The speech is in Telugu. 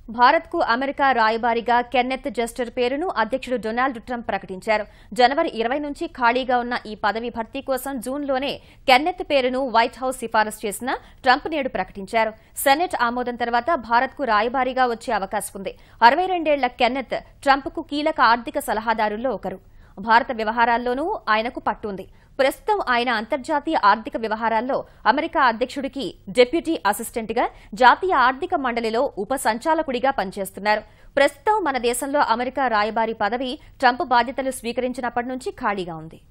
భారత్కు అమెరికా రాయబారిగా కెన్నెత్ జస్టర్ పేరును అధ్యక్షుడు డొనాల్డ్ ట్రంప్ ప్రకటించారు జనవరి ఇరవై నుంచి ఖాళీగా ఉన్న ఈ పదవి భర్తీ కోసం జూన్లోనే కెన్నెత్ పేరును వైట్ హౌస్ సిఫారసు చేసిన ట్రంప్ నేడు ప్రకటించారు సెనెట్ ఆమోదం తర్వాత భారత్కు రాయబారిగా వచ్చే అవకాశం ఉంది అరవై రెండేళ్ల కెన్నెత్ ట్రంప్కు కీలక ఆర్థిక సలహాదారుల్లో ఒకరు భారత వ్యవహారాల్లోనూ ఆయనకు పట్టుంది ప్రస్తుతం ఆయన అంతర్జాతీయ ఆర్థిక వ్యవహారాల్లో అమెరికా అధ్యక్షుడికి డిప్యూటీ అసిస్టెంట్గా జాతీయ ఆర్థిక మండలిలో ఉప సంచాలకుడిగా పనిచేస్తున్నారు ప్రస్తుతం మన దేశంలో అమెరికా రాయబారి పదవి ట్రంప్ బాధ్యతలు స్వీకరించినప్పటి నుంచి ఖాళీగా ఉంది